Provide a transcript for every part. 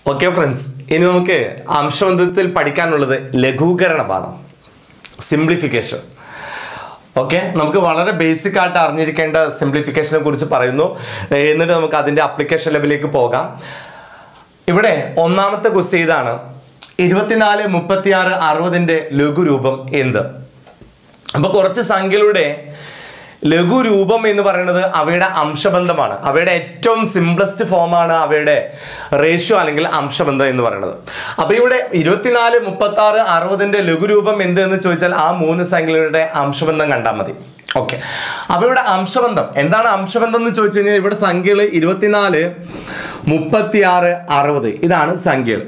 Okay friends ഇനി നമുക്ക് അംശബന്ധത്തിൽ പഠിക്കാനുള്ളത് ലഘൂകരണമാണ് സിംപ്ലിഫിക്കേഷൻ ഓക്കെ നമുക്ക് വളരെ ബേസിക് ആയിട്ട് അറിഞ്ഞിരിക്കേണ്ട സിംപ്ലിഫിക്കേഷനെ കുറിച്ച് പറയുന്നു ഏർ എന്നിട്ട് നമുക്ക് അതിൻ്റെ അപ്ലിക്കേഷൻ ലെവലിലേക്ക് പോകാം ഇവിടെ ഒന്നാമത്തെ ക്വസ്റ്റ്യൻ ഇതാണ് ഇരുപത്തിനാല് മുപ്പത്തിയാറ് അറുപതിൻ്റെ ലഘുരൂപം എന്ത് അപ്പൊ കുറച്ച് സംഖ്യകളുടെ ലഘുരൂപം എന്ന് പറയുന്നത് അവയുടെ അംശബന്ധമാണ് അവയുടെ ഏറ്റവും സിംപ്ലസ്റ്റ് ഫോമാണ് അവയുടെ റേഷ്യോ അല്ലെങ്കിൽ അംശബന്ധം എന്ന് പറയുന്നത് അപ്പൊ ഇവിടെ ഇരുപത്തിനാല് മുപ്പത്തി ആറ് അറുപതിന്റെ ലഘുരൂപം എന്ത് എന്ന് ചോദിച്ചാൽ ആ മൂന്ന് സംഖ്യകളുടെ അംശബന്ധം കണ്ടാൽ മതി ഓക്കെ അപ്പൊ ഇവിടെ അംശബന്ധം എന്താണ് അംശബന്ധം എന്ന് ചോദിച്ചു കഴിഞ്ഞാൽ ഇവിടെ സംഖ്യകൾ ഇരുപത്തിനാല് മുപ്പത്തിയാറ് അറുപത് ഇതാണ് സംഖ്യകൾ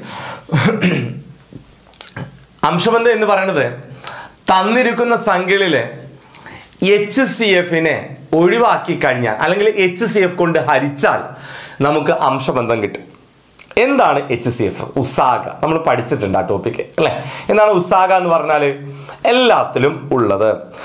അംശബന്ധം എന്ന് പറയുന്നത് തന്നിരിക്കുന്ന സംഖ്യകളില് എച്ച് സി എഫിനെ ഒഴിവാക്കി കഴിഞ്ഞാൽ അല്ലെങ്കിൽ എച്ച് സി എഫ് കൊണ്ട് ഹരിച്ചാൽ നമുക്ക് അംശബന്ധം കിട്ടും എന്താണ് എച്ച് സി എഫ് ഉസാഗ നമ്മൾ പഠിച്ചിട്ടുണ്ട് ആ ടോപ്പിക്ക് അല്ലേ എന്താണ് ഉസാഗ എന്ന് പറഞ്ഞാൽ എല്ലാത്തിലും ഉള്ളത്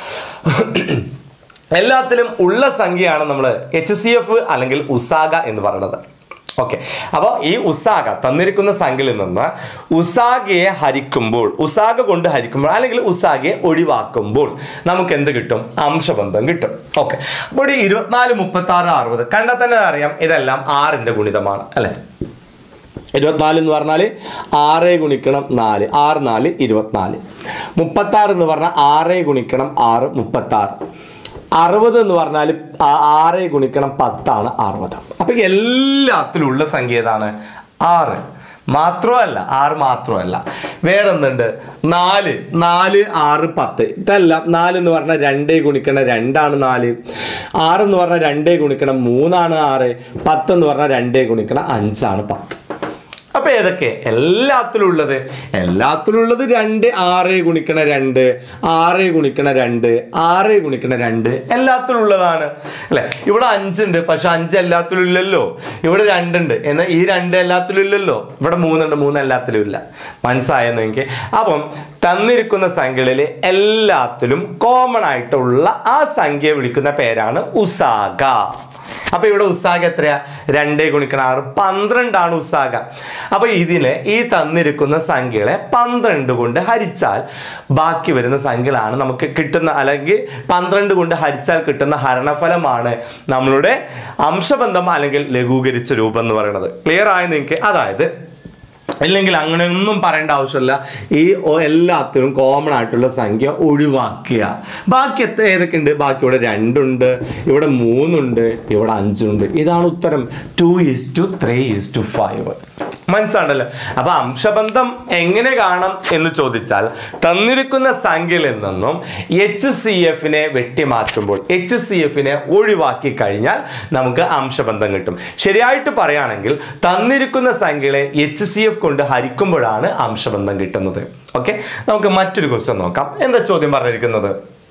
എല്ലാത്തിലും ഉള്ള സംഖ്യയാണ് നമ്മൾ എച്ച് സി എഫ് അല്ലെങ്കിൽ ഉസാഗ എന്ന് പറയുന്നത് ഓക്കെ അപ്പോൾ ഈ ഉസാഗ തന്നിരിക്കുന്ന സംഖ്യയിൽ നിന്ന് ഉസാഗയെ ഹരിക്കുമ്പോൾ ഉസാഗ കൊണ്ട് ഹരിക്കുമ്പോൾ അല്ലെങ്കിൽ ഉസാഗയെ ഒഴിവാക്കുമ്പോൾ നമുക്ക് എന്ത് കിട്ടും അംശബന്ധം കിട്ടും ഓക്കെ അപ്പോൾ ഒരു ഇരുപത്തിനാല് മുപ്പത്തി ആറ് അറുപത് കണ്ടാൽ തന്നെ അറിയാം ഇതെല്ലാം ആറിന്റെ ഗുണിതമാണ് അല്ലെ ഇരുപത്തിനാല് എന്ന് പറഞ്ഞാൽ ആറ് ഗുണിക്കണം നാല് ആറ് നാല് ഇരുപത്തിനാല് മുപ്പത്തി ആറ് എന്ന് പറഞ്ഞാൽ ആറ് ഗുണിക്കണം ആറ് മുപ്പത്തി ആറ് അറുപത് എന്ന് പറഞ്ഞാൽ ആ- ആറ് ഗുണിക്കണം പത്താണ് അറുപത് അപ്പൊ എല്ലാത്തിലുള്ള സംഖ്യ ഏതാണ് ആറ് മാത്രമല്ല ആറ് മാത്രമല്ല വേറെ എന്തുണ്ട് നാല് നാല് ആറ് പത്ത് ഇതെല്ലാം നാല് എന്ന് പറഞ്ഞാൽ രണ്ടേ ഗുണിക്കണം രണ്ടാണ് നാല് ആറ് എന്ന് പറഞ്ഞാൽ രണ്ടേ ഗുണിക്കണം മൂന്നാണ് ആറ് പത്ത് എന്ന് പറഞ്ഞാൽ രണ്ടേ ഗുണിക്കണം അഞ്ചാണ് പത്ത് അപ്പൊ ഏതൊക്കെ എല്ലാത്തിലും ഉള്ളത് എല്ലാത്തിലും ഉള്ളത് രണ്ട് ആറ് ഗുണിക്കണ രണ്ട് ആറ് ഗുണിക്കണ രണ്ട് ആറ് ഗുണിക്കണ രണ്ട് എല്ലാത്തിലും ഉള്ളതാണ് അല്ലെ ഇവിടെ അഞ്ചുണ്ട് പക്ഷെ അഞ്ച് എല്ലാത്തിലും ഇല്ലല്ലോ ഇവിടെ രണ്ടുണ്ട് എന്നാൽ ഈ രണ്ട് എല്ലാത്തിലും ഇല്ലല്ലോ ഇവിടെ മൂന്നുണ്ട് മൂന്ന് എല്ലാത്തിലും ഇല്ല മനസ്സായെന്ന് എനിക്ക് അപ്പം തന്നിരിക്കുന്ന സംഖ്യകളിൽ എല്ലാത്തിലും കോമൺ ആയിട്ടുള്ള ആ സംഖ്യ വിളിക്കുന്ന പേരാണ് ഉസാഗ അപ്പൊ ഇവിടെ ഉസാഗ എത്രയാ രണ്ടേ ഗുണിക്കണം ആറ് പന്ത്രണ്ടാണ് ഉസാഗ അപ്പൊ ഇതിനെ ഈ തന്നിരിക്കുന്ന സംഖ്യകളെ പന്ത്രണ്ട് കൊണ്ട് ഹരിച്ചാൽ ബാക്കി വരുന്ന സംഖ്യകളാണ് നമുക്ക് കിട്ടുന്ന അല്ലെങ്കിൽ പന്ത്രണ്ട് കൊണ്ട് ഹരിച്ചാൽ കിട്ടുന്ന ഹരണഫലമാണ് നമ്മളുടെ അംശബന്ധം അല്ലെങ്കിൽ ലഘൂകരിച്ച രൂപം എന്ന് പറയുന്നത് ക്ലിയർ ആയി നിങ്ങൾക്ക് അതായത് ഇല്ലെങ്കിൽ അങ്ങനെയൊന്നും പറയേണ്ട ആവശ്യമില്ല ഈ ഒ- എല്ലാത്തിനും കോമൺ ആയിട്ടുള്ള സംഖ്യ ഒഴിവാക്കുക ബാക്കി എത്ര ഏതൊക്കെ ഉണ്ട് ബാക്കി ഇവിടെ രണ്ടുണ്ട് ഇവിടെ മൂന്നുണ്ട് ഇവിടെ അഞ്ചുണ്ട് ഇതാണ് ഉത്തരം two is to three is to five മനസ്സിലാണല്ലോ അപ്പൊ അംശബന്ധം എങ്ങനെ കാണാം എന്ന് ചോദിച്ചാൽ തന്നിരിക്കുന്ന സംഖ്യയിൽ നിന്നും എച്ച് സി എഫിനെ വെട്ടിമാറ്റുമ്പോൾ എച്ച് സി എഫിനെ ഒഴിവാക്കി കഴിഞ്ഞാൽ നമുക്ക് അംശബന്ധം കിട്ടും ശരിയായിട്ട് പറയുകയാണെങ്കിൽ തന്നിരിക്കുന്ന സംഖ്യകളെ എച്ച് സി എഫ് കൊണ്ട് ഹരിക്കുമ്പോഴാണ് അംശബന്ധം കിട്ടുന്നത് ഓക്കെ നമുക്ക് മറ്റൊരു ക്വസ്റ്റ്യൻ നോക്കാം എന്താ ചോദ്യം പറഞ്ഞിരിക്കുന്നത്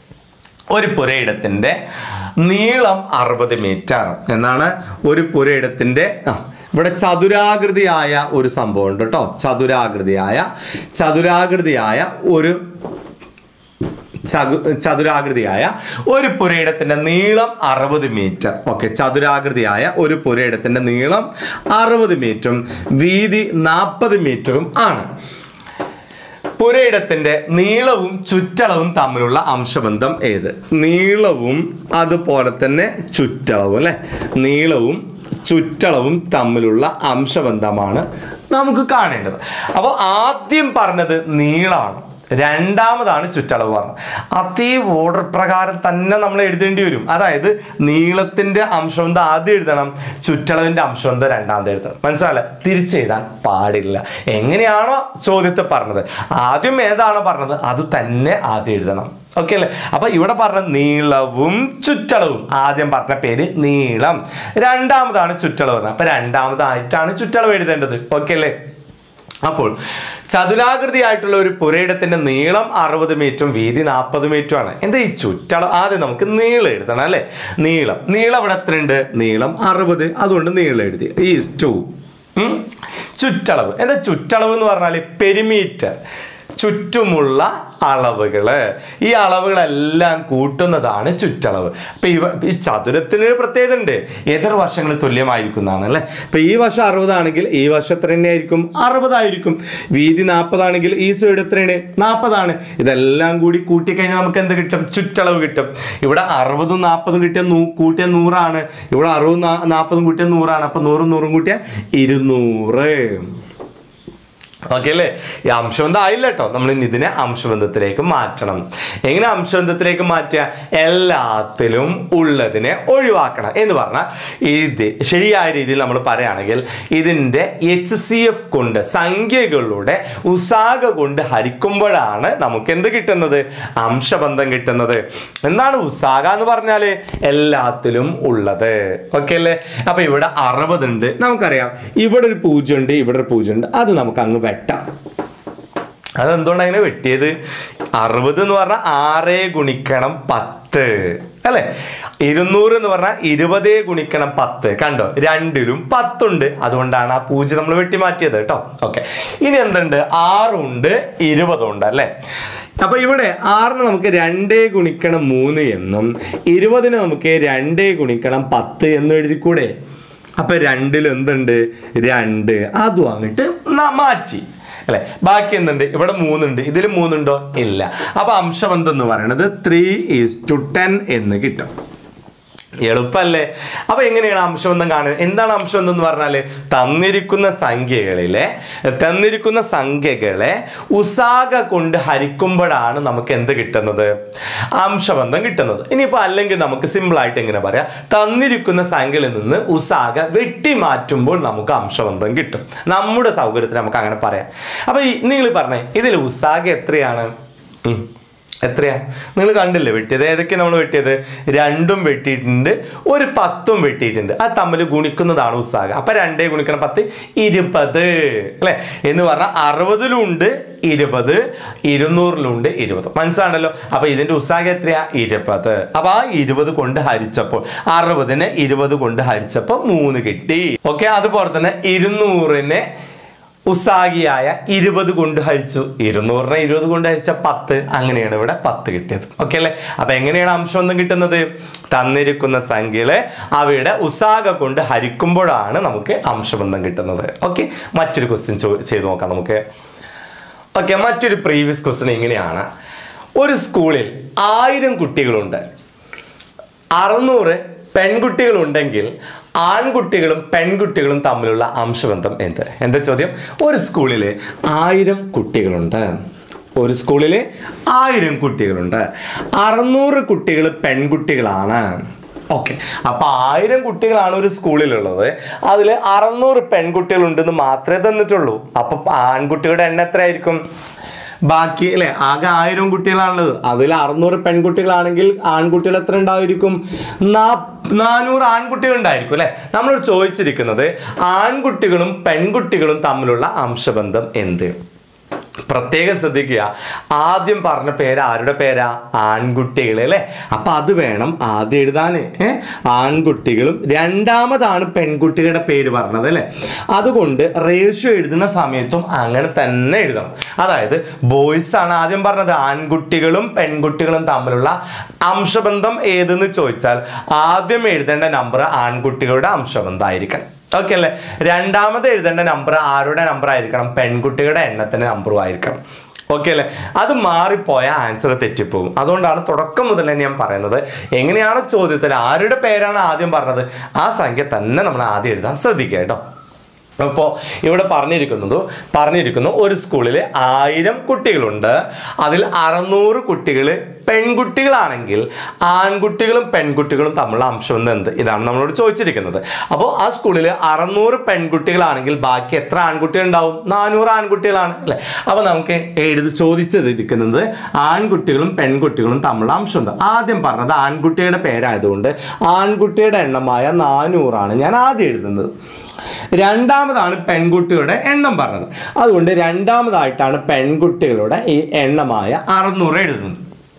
ഒരു പുരയിടത്തിന്റെ നീളം അറുപത് മീറ്റർ എന്നാണ് ഒരു പുരയിടത്തിന്റെ ആ ഇവിടെ ചതുരാകൃതിയായ ഒരു സംഭവം ഉണ്ട് കേട്ടോ ചതുരാകൃതിയായ ചതുരാകൃതിയായ ഒരു ചതു ചതുരാകൃതിയായ ഒരു പുരയിടത്തിന്റെ നീളം അറുപത് മീറ്റർ ഓക്കെ ചതുരാകൃതിയായ ഒരു പുരയിടത്തിന്റെ നീളം അറുപത് മീറ്ററും വീതി നാൽപ്പത് മീറ്ററും ആണ് പുരയിടത്തിന്റെ നീളവും ചുറ്റളവും തമ്മിലുള്ള അംശബന്ധം ഏത് നീളവും അതുപോലെ തന്നെ ചുറ്റളവും അല്ലെ നീളവും ചുറ്റളവും തമ്മിലുള്ള അംശബന്ധമാണ് നമുക്ക് കാണേണ്ടത് അപ്പോൾ ആദ്യം പറഞ്ഞത് നീളമാണ് രണ്ടാമതാണ് ചുറ്റളവ് പറഞ്ഞത് അതേ ഓർഡർ പ്രകാരം തന്നെ നമ്മൾ എഴുതേണ്ടി വരും അതായത് നീളത്തിന്റെ അംശബന്ധം ആദ്യം എഴുതണം ചുറ്റളവിന്റെ അംശബന്ധം രണ്ടാമത് എഴുതണം മനസ്സിലായില്ല തിരിച്ചെഴുതാൻ പാടില്ല എങ്ങനെയാണോ ചോദ്യത്തെ പറഞ്ഞത് ആദ്യം ഏതാണോ പറഞ്ഞത് അത് തന്നെ ആദ്യം എഴുതണം ഓക്കെ അല്ലേ അപ്പൊ ഇവിടെ പറഞ്ഞ നീളവും ചുറ്റളവും ആദ്യം പറഞ്ഞ പേര് നീളം രണ്ടാമതാണ് ചുറ്റളവ് പറഞ്ഞത് അപ്പൊ രണ്ടാമതായിട്ടാണ് ചുറ്റളവ് എഴുതേണ്ടത് ഓക്കെ അല്ലേ അപ്പോൾ ചതുരാകൃതിയായിട്ടുള്ള ഒരു പുരയിടത്തിന്റെ നീളം അറുപത് മീറ്ററും വീതി നാൽപ്പത് മീറ്ററും ആണ് എന്താ ഈ ചുറ്റളവ് ആദ്യം നമുക്ക് നീളം എഴുതണം അല്ലേ നീളം നീളം ഇവിടെ എത്രയുണ്ട് നീളം അറുപത് അതുകൊണ്ട് നീളം എഴുതി ഈസ് ടു ചുറ്റളവ് എന്താ ചുറ്റളവ് എന്ന് പറഞ്ഞാൽ പെരിമീറ്റർ ചുറ്റുമുള്ള അളവുകള് ഈ അളവുകളെല്ലാം കൂട്ടുന്നതാണ് ചുറ്റളവ് അപ്പൊ ഇവ ഈ ചതുരത്തിന് ഒരു പ്രത്യേകത ഉണ്ട് എതിർ വശങ്ങൾ തുല്യമായിരിക്കുന്നതാണ് അല്ലെ ഇപ്പൊ ഈ വശം അറുപതാണെങ്കിൽ ഈ വശം എത്ര തന്നെയായിരിക്കും അറുപതായിരിക്കും വീതി നാൽപ്പതാണെങ്കിൽ ഈ സൈഡ് എത്രയാണ് നാൽപ്പതാണ് ഇതെല്ലാം കൂടി കൂട്ടിക്കഴിഞ്ഞാൽ നമുക്ക് എന്ത് കിട്ടും ചുറ്റളവ് കിട്ടും ഇവിടെ അറുപതും നാൽപ്പതും കിട്ടിയ നൂ കൂട്ടിയ നൂറാണ് ഇവിടെ അറുപതും നാ- നാൽപ്പതും കൂട്ടിയ നൂറാണ് അപ്പൊ നൂറും നൂറും കൂട്ടിയ ഇരുന്നൂറ് ഓക്കെ അല്ലേ ഈ അംശബന്ധം ആയില്ല കേട്ടോ നമ്മൾ ഇനി ഇതിനെ അംശബന്ധത്തിലേക്ക് മാറ്റണം എങ്ങനെ അംശബന്ധത്തിലേക്ക് മാറ്റുക എല്ലാത്തിലും ഉള്ളതിനെ ഒഴിവാക്കണം എന്ന് പറഞ്ഞാൽ ഇത് ശരിയായ രീതിയിൽ നമ്മൾ പറയുകയാണെങ്കിൽ ഇതിൻ്റെ എച്ച് സി എഫ് കൊണ്ട് സംഖ്യകളുടെ ഉസാഗ കൊണ്ട് ഹരിക്കുമ്പോഴാണ് നമുക്ക് എന്ത് കിട്ടുന്നത് അംശബന്ധം കിട്ടുന്നത് എന്താണ് ഉസാഗ എന്ന് പറഞ്ഞാൽ എല്ലാത്തിലും ഉള്ളത് ഓക്കെ അല്ലേ അപ്പൊ ഇവിടെ അറുപത് ഉണ്ട് നമുക്കറിയാം ഇവിടെ ഒരു പൂജ്യം ഉണ്ട് ഇവിടെ ഒരു പൂജ്യം ഉണ്ട് അത് നമുക്ക് അങ്ങ് വെട്ടാം അതെന്തുകൊണ്ട് അങ്ങനെ വെട്ടിയത് അറുപത് എന്ന് പറഞ്ഞാൽ ആറ് ഗുണിക്കണം പത്ത് അല്ലെ ഇരുന്നൂറ് എന്ന് പറഞ്ഞാൽ ഇരുപത് ഗുണിക്കണം പത്ത് കണ്ടോ രണ്ടിലും പത്തുണ്ട് അതുകൊണ്ടാണ് ആ പൂജ്യം നമ്മൾ വെട്ടി മാറ്റിയത് കേട്ടോ ഓക്കെ ഇനി എന്തുണ്ട് ആറുണ്ട് ഇരുപതുണ്ട് അല്ലെ അപ്പൊ ഇവിടെ ആറിന് നമുക്ക് രണ്ടേ ഗുണിക്കണം മൂന്ന് എന്നും ഇരുപതിന് നമുക്ക് രണ്ടേ ഗുണിക്കണം പത്ത് എന്നും എഴുതിക്കൂടെ അപ്പൊ രണ്ടിൽ എന്തുണ്ട് രണ്ട് അതും അങ്ങോട്ട് ന- മാറ്റി അല്ലെ ബാക്കി എന്തുണ്ട് ഇവിടെ മൂന്നുണ്ട് ഇതിൽ മൂന്നുണ്ടോ ഇല്ല അപ്പൊ അംശബന്ധം എന്ന് പറയുന്നത് ത്രീ ഈസ് ടു ടെൻ എന്ന് കിട്ടും എളുപ്പല്ലേ അപ്പൊ എങ്ങനെയാണ് അംശബന്ധം കാണുന്നത് എന്താണ് അംശബന്ധം എന്ന് പറഞ്ഞാല് തന്നിരിക്കുന്ന സംഖ്യകളിലെ തന്നിരിക്കുന്ന സംഖ്യകളെ ഉസാഗ കൊണ്ട് ഹരിക്കുമ്പോഴാണ് നമുക്ക് എന്ത് കിട്ടുന്നത് അംശബന്ധം കിട്ടുന്നത് ഇനിയിപ്പോ അല്ലെങ്കിൽ നമുക്ക് സിമ്പിൾ ആയിട്ട് എങ്ങനെ പറയാം തന്നിരിക്കുന്ന സംഖ്യയിൽ നിന്ന് ഉസാഗ വെട്ടി മാറ്റുമ്പോൾ നമുക്ക് അംശബന്ധം കിട്ടും നമ്മുടെ സൗകര്യത്തിന് നമുക്ക് അങ്ങനെ പറയാം അപ്പൊ നിങ്ങൾ പറഞ്ഞേ ഇതിൽ ഉസാഗ എത്രയാണ് ഉം. എത്രയാ നിങ്ങൾ കണ്ടില്ലേ വെട്ടിയത് ഏതൊക്കെ നമ്മൾ വെട്ടിയത് രണ്ടും വെട്ടിയിട്ടുണ്ട് ഒരു പത്തും വെട്ടിയിട്ടുണ്ട് അത് തമ്മിൽ ഗുണിക്കുന്നതാണ് ഉത്സാഹ അപ്പൊ രണ്ടേ ഗുണിക്കണം പത്ത് ഇരുപത് അല്ലെ എന്ന് പറഞ്ഞാൽ അറുപതിലും ഉണ്ട് ഇരുപത് ഇരുന്നൂറിലും ഉണ്ട് ഇരുപത് മനസ്സിലാണല്ലോ അപ്പൊ ഇതിന്റെ ഉത്സാഹം എത്രയാ ഇരുപത് അപ്പൊ ആ ഇരുപത് കൊണ്ട് ഹരിച്ചപ്പോൾ അറുപതിനെ ഇരുപത് കൊണ്ട് ഹരിച്ചപ്പോൾ മൂന്ന് കിട്ടി ഓക്കെ അതുപോലെ തന്നെ ഇരുന്നൂറിനെ ഉസാഗിയായ ഇരുപത് കൊണ്ട് ഹരിച്ചു ഇരുന്നൂറിനെ ഇരുപത് കൊണ്ട് ഹരിച്ച പത്ത് അങ്ങനെയാണ് ഇവിടെ പത്ത് കിട്ടിയത് ഓക്കെ അല്ലേ അപ്പൊ എങ്ങനെയാണ് അംശബന്ധം കിട്ടുന്നത് തന്നിരിക്കുന്ന സംഖ്യകളെ അവയുടെ ഉസാഗ കൊണ്ട് ഹരിക്കുമ്പോഴാണ് നമുക്ക് അംശബന്ധം കിട്ടുന്നത് ഓക്കെ മറ്റൊരു ക്വസ്റ്റ്യൻ ചെയ്തു നോക്കാം നമുക്ക് ഓക്കെ മറ്റൊരു പ്രീവിയസ് ക്വസ്റ്റ്യൻ ഇങ്ങനെയാണ് ഒരു സ്കൂളിൽ ആയിരം കുട്ടികളുണ്ട് അറുന്നൂറ് പെൺകുട്ടികളുണ്ടെങ്കിൽ ആൺകുട്ടികളും പെൺകുട്ടികളും തമ്മിലുള്ള അംശബന്ധം എന്ത് എന്താ ചോദ്യം ഒരു സ്കൂളിൽ ആയിരം കുട്ടികളുണ്ട് ഒരു സ്കൂളിൽ ആയിരം കുട്ടികളുണ്ട് അറുന്നൂറ് കുട്ടികൾ പെൺകുട്ടികളാണ് ഓക്കെ അപ്പൊ ആയിരം കുട്ടികളാണ് ഒരു സ്കൂളിലുള്ളത് അതിൽ അറുന്നൂറ് പെൺകുട്ടികളുണ്ടെന്ന് മാത്രമേ തന്നിട്ടുള്ളൂ അപ്പൊ ആൺകുട്ടികളുടെ എണ്ണം എത്രയായിരിക്കും ബാക്കി അല്ലെ ആകെ ആയിരം കുട്ടികളാണുള്ളത് അതിൽ അറുന്നൂറ് പെൺകുട്ടികളാണെങ്കിൽ ആൺകുട്ടികൾ എത്ര ഉണ്ടായിരിക്കും നാ- നാനൂറ് ആൺകുട്ടികൾ ഉണ്ടായിരിക്കും അല്ലെ നമ്മൾ ചോദിച്ചിരിക്കുന്നത് ആൺകുട്ടികളും പെൺകുട്ടികളും തമ്മിലുള്ള അംശബന്ധം എന്ത് പ്രത്യേകം ശ്രദ്ധിക്കുക ആദ്യം പറഞ്ഞ പേര് ആരുടെ പേരാ ആൺകുട്ടികൾ അല്ലെ അപ്പൊ അത് വേണം ആദ്യം എഴുതാൻ ഏ ആൺകുട്ടികളും രണ്ടാമതാണ് പെൺകുട്ടികളുടെ പേര് പറഞ്ഞത് അല്ലെ അതുകൊണ്ട് റേഷ്യോ എഴുതുന്ന സമയത്തും അങ്ങനെ തന്നെ എഴുതണം അതായത് ബോയ്സ് ആണ് ആദ്യം പറഞ്ഞത് ആൺകുട്ടികളും പെൺകുട്ടികളും തമ്മിലുള്ള അംശബന്ധം ഏതെന്ന് ചോദിച്ചാൽ ആദ്യം എഴുതേണ്ട നമ്പർ ആൺകുട്ടികളുടെ അംശബന്ധമായിരിക്കണം ഓക്കെ അല്ലേ രണ്ടാമത് എഴുതേണ്ട നമ്പർ ആരുടെ നമ്പർ ആയിരിക്കണം പെൺകുട്ടികളുടെ എണ്ണത്തിന്റെ നമ്പറും ആയിരിക്കണം ഓക്കെ അല്ലേ അത് മാറിപ്പോയ ആൻസർ തെറ്റിപ്പോകും അതുകൊണ്ടാണ് തുടക്കം മുതൽ തന്നെ ഞാൻ പറയുന്നത് എങ്ങനെയാണ് ചോദ്യത്തിൽ ആരുടെ പേരാണ് ആദ്യം പറഞ്ഞത് ആ സംഖ്യ തന്നെ നമ്മൾ ആദ്യം എഴുതാൻ ശ്രദ്ധിക്കുക കേട്ടോ അപ്പോൾ ഇവിടെ പറഞ്ഞിരിക്കുന്നത് പറഞ്ഞിരിക്കുന്നു ഒരു സ്കൂളിൽ ആയിരം കുട്ടികളുണ്ട് അതിൽ അറുന്നൂറ് കുട്ടികൾ പെൺകുട്ടികളാണെങ്കിൽ ആൺകുട്ടികളും പെൺകുട്ടികളും തമ്മിലുള്ള അംശം എന്ത് ഇതാണ് നമ്മളോട് ചോദിച്ചിരിക്കുന്നത് അപ്പോൾ ആ സ്കൂളിൽ അറുന്നൂറ് പെൺകുട്ടികളാണെങ്കിൽ ബാക്കി എത്ര ആൺകുട്ടികൾ ഉണ്ടാവും നാനൂറ് ആൺകുട്ടികളാണ് അല്ലേ അപ്പോൾ നമുക്ക് എഴുതി ചോദിച്ചതിരിക്കുന്നത് ആൺകുട്ടികളും പെൺകുട്ടികളും തമ്മിലുള്ള അംശം എന്താ ആദ്യം പറഞ്ഞത് ആൺകുട്ടിയുടെ പേരായതുകൊണ്ട് ആൺകുട്ടിയുടെ എണ്ണമായ നാനൂറാണ് ഞാൻ ആദ്യം എഴുതുന്നത് രണ്ടാമതാണ് പെൺകുട്ടികളുടെ എണ്ണം പറഞ്ഞത് അതുകൊണ്ട് രണ്ടാമതായിട്ടാണ് പെൺകുട്ടികളുടെ ഈ എണ്ണമായ അറുന്നൂറ് എഴുതുന്നത്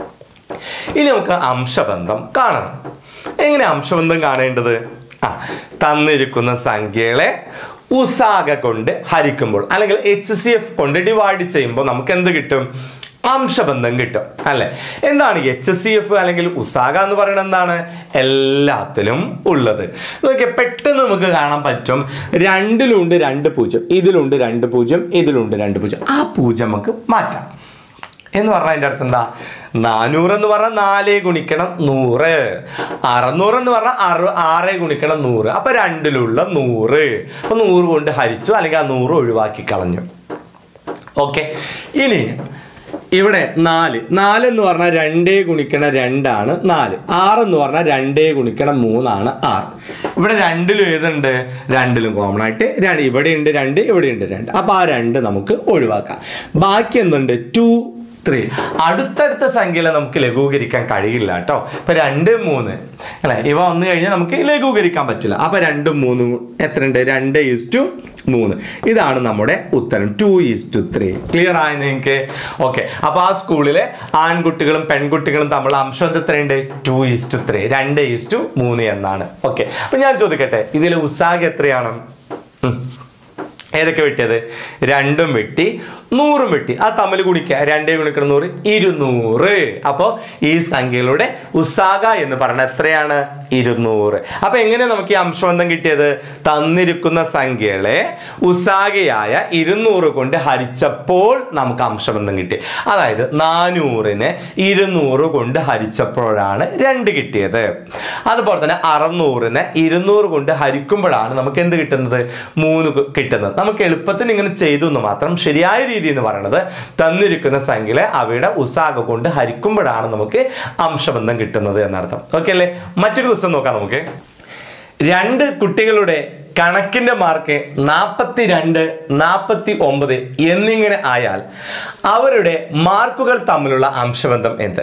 ഇനി നമുക്ക് അംശബന്ധം കാണണം എങ്ങനെ അംശബന്ധം കാണേണ്ടത് ആ തന്നിരിക്കുന്ന സംഖ്യകളെ ഉസാഗ കൊണ്ട് ഹരിക്കുമ്പോൾ അല്ലെങ്കിൽ എച്ച് സി എഫ് കൊണ്ട് ഡിവൈഡ് ചെയ്യുമ്പോൾ നമുക്ക് എന്ത് കിട്ടും അംശബന്ധം കിട്ടും അല്ലെ എന്താണ് എച്ച് സി എഫ് അല്ലെങ്കിൽ ഉസാഗ എന്ന് പറയുന്നത് എന്താണ് എല്ലാത്തിലും ഉള്ളത് നോക്കിയാൽ പെട്ടെന്ന് നമുക്ക് കാണാൻ പറ്റും രണ്ടിലുണ്ട് രണ്ട് പൂജ്യം ഇതിലുണ്ട് രണ്ട് പൂജ്യം ഇതിലുണ്ട് രണ്ട് പൂജ്യം ആ പൂജ്യം നമുക്ക് മാറ്റാം എന്ന് പറഞ്ഞാൽ അതിൻ്റെ അർത്ഥം എന്താ നാനൂറ് എന്ന് പറഞ്ഞാൽ നാല് ഗുണിക്കണം നൂറ് അറുന്നൂറ് എന്ന് പറഞ്ഞാൽ അറു ആറ് ഗുണിക്കണം നൂറ് അപ്പൊ രണ്ടിലുള്ള നൂറ് അപ്പൊ നൂറ് കൊണ്ട് ഹരിച്ചു അല്ലെങ്കിൽ ആ നൂറ് ഒഴിവാക്കി കളഞ്ഞു ഓക്കെ ഇനി ഇവിടെ നാല് നാല് എന്ന് പറഞ്ഞാൽ രണ്ടേ ഗുണിക്കണം രണ്ടാണ് നാല് ആറ് എന്ന് പറഞ്ഞാൽ രണ്ടേ ഗുണിക്കണം മൂന്നാണ് ആറ് ഇവിടെ രണ്ടിലും ഏതുണ്ട് രണ്ടിലും കോമൺ ആയിട്ട് രണ്ട് ഇവിടെ ഉണ്ട് രണ്ട് ഇവിടെ ഉണ്ട് രണ്ട് അപ്പൊ ആ രണ്ട് നമുക്ക് ഒഴിവാക്കാം ബാക്കി എന്തുണ്ട് ടു ത്രീ അടുത്തടുത്ത സംഖ്യകളെ നമുക്ക് ലഘൂകരിക്കാൻ കഴിയില്ല കേട്ടോ ഇപ്പൊ രണ്ട് മൂന്ന് അല്ലെ ഇവ വന്നു കഴിഞ്ഞാൽ നമുക്ക് ലഘൂകരിക്കാൻ പറ്റില്ല അപ്പൊ രണ്ടും മൂന്നും എത്ര ഉണ്ട് രണ്ട് ഈസ് ടു മൂന്ന് ഇതാണ് നമ്മുടെ ഉത്തരം two is to three clear ആയി നിങ്ങൾക്ക് ഓക്കെ അപ്പൊ ആ സ്കൂളിലെ ആൺകുട്ടികളും പെൺകുട്ടികളും തമ്മിലുള്ള അംശം എത്രയുണ്ട് ടു ഈസ് ടു ത്രീ രണ്ട് ഈസ് ടു മൂന്ന് എന്നാണ് ഓക്കെ അപ്പൊ ഞാൻ ചോദിക്കട്ടെ ഇതിൽ ഉസാഗ എത്രയാണ് ഉം. ഏതൊക്കെ വെട്ടിയത് രണ്ടും വെട്ടി നൂറും വെട്ടി ആ തമ്മിൽ ഗുണിക്കുക രണ്ടേ ഗുണിക്കണം നൂറ് ഇരുന്നൂറ് അപ്പോൾ ഈ സംഖ്യകളുടെ ഉസാഗ എന്ന് പറഞ്ഞാൽ എത്രയാണ് ഇരുന്നൂറ് അപ്പൊ എങ്ങനെ നമുക്ക് ഈ അംശബന്ധം കിട്ടിയത് തന്നിരിക്കുന്ന സംഖ്യകളെ ഉസാഗയായ ഇരുന്നൂറ് കൊണ്ട് ഹരിച്ചപ്പോൾ നമുക്ക് അംശബന്ധം കിട്ടി അതായത് നാനൂറിന് ഇരുന്നൂറ് കൊണ്ട് ഹരിച്ചപ്പോഴാണ് രണ്ട് കിട്ടിയത് അതുപോലെ തന്നെ അറുന്നൂറിന് ഇരുന്നൂറ് കൊണ്ട് ഹരിക്കുമ്പോഴാണ് നമുക്ക് എന്ത് കിട്ടുന്നത് മൂന്ന് കു- കിട്ടുന്നത് നമുക്ക് എളുപ്പത്തിൽ ഇങ്ങനെ ചെയ്തു എന്ന് മാത്രം ശരിയായ രീതി എന്ന് പറയുന്നത് തന്നിരിക്കുന്ന സംഖ്യയിലെ അവയുടെ ഉസാഗ കൊണ്ട് ഹരിക്കുമ്പോഴാണ് നമുക്ക് അംശബന്ധം കിട്ടുന്നത് എന്നർത്ഥം ഓക്കെ അല്ലേ മറ്റൊരു ക്വസ്റ്റ്യൻ നോക്കാം നമുക്ക് രണ്ട് കുട്ടികളുടെ കണക്കിന്റെ മാർക്ക് നാൽപ്പത്തി രണ്ട് നാൽപ്പത്തി ഒമ്പത് എന്നിങ്ങനെ ആയാൽ അവരുടെ മാർക്കുകൾ തമ്മിലുള്ള അംശബന്ധം എന്ത്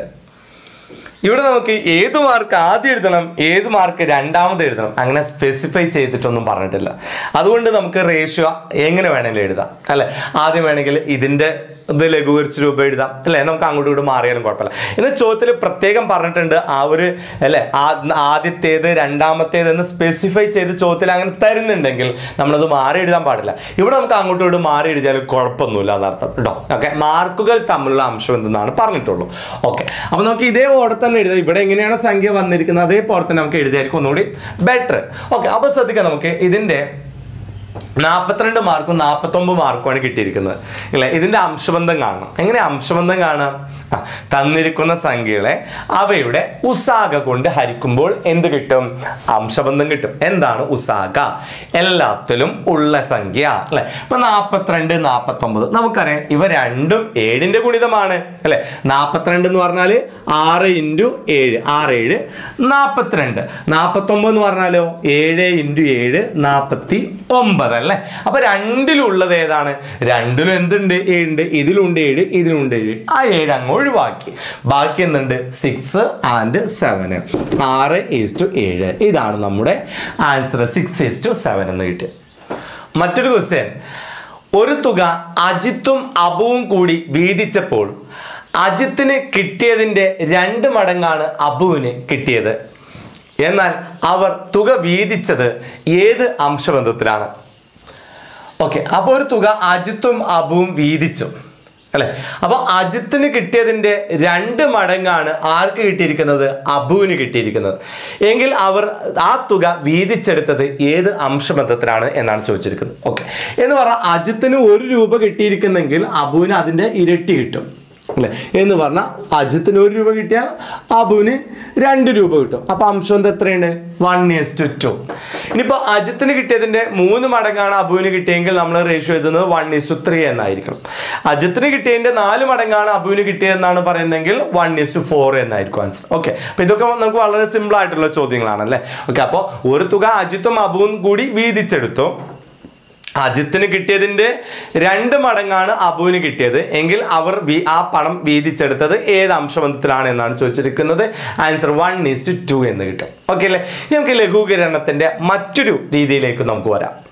ഇവിടെ നമുക്ക് ഏത് മാർക്ക് ആദ്യം എഴുതണം ഏത് മാർക്ക് രണ്ടാമത് എഴുതണം അങ്ങനെ സ്പെസിഫൈ ചെയ്തിട്ടൊന്നും പറഞ്ഞിട്ടില്ല അതുകൊണ്ട് നമുക്ക് റേഷ്യോ എങ്ങനെ വേണമെങ്കിലും എഴുതാം അല്ലെ ആദ്യം വേണമെങ്കിൽ ഇതിന്റെ ഇത് ലഘൂകരിച്ച് രൂപ എഴുതാം അല്ലെ നമുക്ക് അങ്ങോട്ടും ഇങ്ങോട്ടും മാറിയാലും കുഴപ്പമില്ല ഇന്ന് ചോദ്യത്തിൽ പ്രത്യേകം പറഞ്ഞിട്ടുണ്ട് ആ ഒരു അല്ലെ ആ- ആദ്യത്തേത് രണ്ടാമത്തേത് എന്ന് സ്പെസിഫൈ ചെയ്ത് ചോദ്യത്തിൽ അങ്ങനെ തരുന്നുണ്ടെങ്കിൽ നമ്മളത് മാറി എഴുതാൻ പാടില്ല ഇവിടെ നമുക്ക് അങ്ങോട്ടും ഇങ്ങോട്ടും മാറി എഴുതിയാലും കുഴപ്പമൊന്നുമില്ല എന്നർത്ഥം കേട്ടോ ഓക്കെ മാർക്കുകൾ തമ്മിലുള്ള അംശം എന്തെന്നാണ് പറഞ്ഞിട്ടുള്ളൂ ഓക്കെ അപ്പൊ നമുക്ക് ഇതേ ഓർഡർ തന്നെ എഴുതാം ഇവിടെ എങ്ങനെയാണ് സംഖ്യ വന്നിരിക്കുന്നത് അതേപോലെ തന്നെ നമുക്ക് എഴുതിയായിരിക്കും ഒന്നുകൂടി ബെറ്റർ ഓക്കെ അപ്പൊ ശ്രദ്ധിക്കാം നമുക്ക് ഇതിന്റെ നാൽപ്പത്തിരണ്ട് മാർക്കും നാൽപ്പത്തൊമ്പത് മാർക്കുമാണ് കിട്ടിയിരിക്കുന്നത് ഇല്ലേ ഇതിന്റെ അംശബന്ധം കാണണം എങ്ങനെ അംശബന്ധം കാണാം ആ, തന്നിരിക്കുന്ന സംഖ്യകളെ അവയുടെ ഉസാഗ കൊണ്ട് ഹരിക്കുമ്പോൾ എന്ത് കിട്ടും അംശബന്ധം കിട്ടും എന്താണ് ഉസാഗ എല്ലാത്തിലും ഉള്ള സംഖ്യ അല്ലെ ഇപ്പൊ നാൽപ്പത്തിരണ്ട് നാൽപ്പത്തൊമ്പത് നമുക്കറിയാം ഇവ രണ്ടും ഏഴിന്റെ ഗുണിതമാണ് അല്ലെ നാൽപ്പത്തിരണ്ട് എന്ന് പറഞ്ഞാല് ആറ് ഇൻറ്റു ഏഴ് ആറ് ഏഴ് നാൽപ്പത്തിരണ്ട് നാൽപ്പത്തൊമ്പത് എന്ന് പറഞ്ഞാലോ ഏഴ് ഇൻറ്റു ഏഴ് നാൽപ്പത്തി ഒമ്പത് അല്ലേ അപ്പൊ രണ്ടിലുള്ളത് ഏതാണ് രണ്ടിലും എന്തുണ്ട് ഏഴുണ്ട് ഇതിലുണ്ട് ഏഴ് ഇതിലുണ്ട് ഏഴ് ആ ഏഴ് അങ്ങ് ഒഴിവാക്കി ബാക്കി എന്തുണ്ട് സിക്സ് ആൻഡ് സെവന് ആറ് ഈസ്റ്റു ഏഴ് ഇതാണ് നമ്മുടെ ആൻസർ സിക്സ് ഈസ്റ്റു സെവൻ എന്ന് കിട്ടി മറ്റൊരു ക്വസ്റ്റ്യൻ ഒരു തുക അജിത്തും അബുവും കൂടി വീതിച്ചപ്പോൾ അജിത്തിന് കിട്ടിയതിൻ്റെ രണ്ട് മടങ്ങാണ് അബുവിന് കിട്ടിയത് എന്നാൽ അവർ തുക വീതിച്ചത് ഏത് അംശബന്ധത്തിലാണ് ഓക്കെ അപ്പോൾ ഒരു തുക അജിത്തും അബുവും വീതിച്ചു അല്ലെ അപ്പൊ അജിത്തിന് കിട്ടിയതിന്റെ രണ്ട് മടങ്ങാണ് ആർക്ക് കിട്ടിയിരിക്കുന്നത് അബുവിന് കിട്ടിയിരിക്കുന്നത് എങ്കിൽ അവർ ആ തുക വീതിച്ചെടുത്തത് ഏത് അംശബന്ധത്തിലാണ് എന്നാണ് ചോദിച്ചിരിക്കുന്നത് ഓക്കെ എന്ന് പറഞ്ഞാൽ അജിത്തിന് ഒരു രൂപ കിട്ടിയിരിക്കുന്നെങ്കിൽ അബുവിന് അതിന്റെ ഇരട്ടി കിട്ടും അല്ലെ എന്ന് പറഞ്ഞാൽ അജിത്തിന് ഒരു രൂപ കിട്ടിയാൽ അബുവിന് രണ്ട് രൂപ കിട്ടും അപ്പൊ അംശം എത്രയുണ്ട് വൺ ഇയസ് ടു ടു ഇനിയിപ്പോ അജിത്തിന് കിട്ടിയതിന്റെ മൂന്ന് മടങ്ങാണ് അബുവിന് കിട്ടിയെങ്കിൽ നമ്മൾ റേഷ്യോ എഴുതുന്നത് വൺ ഇസ് ടു ത്രീ എന്നായിരിക്കും അജിത്തിന് കിട്ടിയതിന്റെ നാല് മടങ്ങാണ് അബുവിന് കിട്ടിയതെന്നാണ് പറയുന്നതെങ്കിൽ വൺ ഇസ് ടു ഫോർ എന്നായിരിക്കും ആൻസർ ഓക്കെ അപ്പൊ ഇതൊക്കെ നമുക്ക് വളരെ സിമ്പിൾ ആയിട്ടുള്ള ചോദ്യങ്ങളാണ് അല്ലേ ഓക്കെ അപ്പോൾ ഒരു തുക അജിത്തും അബുവും കൂടി വീതിച്ചെടുത്തു അജിത്തിന് കിട്ടിയതിന്റെ രണ്ട് മടങ്ങാണ് അബുവിന് കിട്ടിയത് എങ്കിൽ അവർ വി- ആ പണം വീതിച്ചെടുത്തത് ഏത് അംശബന്ധത്തിലാണ് എന്നാണ് ചോദിച്ചിരിക്കുന്നത് answer one is to two എന്ന് കിട്ടും ഓക്കെ അല്ലേ ഇനി നമുക്ക് ലഘൂകരണത്തിന്റെ മറ്റൊരു രീതിയിലേക്ക് നമുക്ക് വരാം